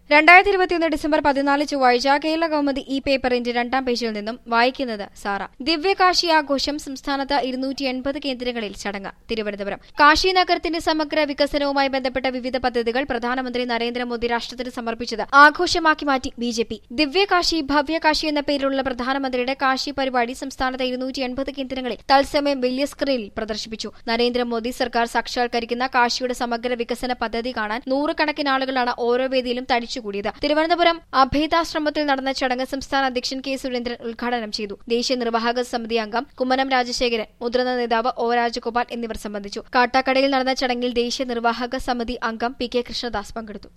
രണ്ടായിരത്തി ഇരുപത്തിയൊന്ന് ഡിസംബർ പതിനാല് ചൊവ്വാഴ്ച കേരള കൗമുദി ഈ പേപ്പറിന്റെ രണ്ടാം പേജിൽ നിന്നും വായിക്കുന്നത് സാറ ദിവ്യകാശി ആഘോഷം സംസ്ഥാനത്ത് ഇരുന്നൂറ്റി എൺപത് കേന്ദ്രങ്ങളിൽ ചടങ്ങ് തിരുവനന്തപുരം കാശി നഗരത്തിന്റെ സമഗ്ര വികസനവുമായി ബന്ധപ്പെട്ട വിവിധ പദ്ധതികൾ പ്രധാനമന്ത്രി നരേന്ദ്രമോദി രാഷ്ട്രത്തിന് സമർപ്പിച്ചത് ആഘോഷമാക്കി മാറ്റി ബി ജെ പി ദിവ്യകാശി ഭവ്യകാശി എന്ന പേരിലുള്ള പ്രധാനമന്ത്രിയുടെ കാശി പരിപാടി സംസ്ഥാനത്തെ ഇരുന്നൂറ്റി എൺപത് കേന്ദ്രങ്ങളിൽ തത്സമയം വലിയ സ്ക്രീനിൽ പ്രദർശിപ്പിച്ചു നരേന്ദ്രമോദി സർക്കാർ സാക്ഷാത്കരിക്കുന്ന കാശിയുടെ സമഗ്ര വികസന പദ്ധതി കാണാൻ നൂറുകണക്കിന് ആളുകളാണ് ഓരോ വേദിയിലും തടിച്ചുകൂടിയത് തിരുവനന്തപുരം അഭേദാശ്രമത്തിൽ നടന്ന ചടങ്ങ് സംസ്ഥാന അധ്യക്ഷൻ കെ സുരേന്ദ്രൻ ഉദ്ഘാടനം ചെയ്തു ദേശീയ നിർവാഹക സമിതി അംഗം കുമ്മനം രാജശേഖരൻ മുതിർന്ന നേതാവ് ഒ രാജഗോപാൽ എന്നിവർ സംബന്ധിച്ചു കാട്ടാക്കടയിൽ നടന്ന ചടങ്ങിൽ ദേശീയ നിർവാഹക സമിതി അംഗം പി കെ കൃഷ്ണദാസ് പങ്കെടുത്തു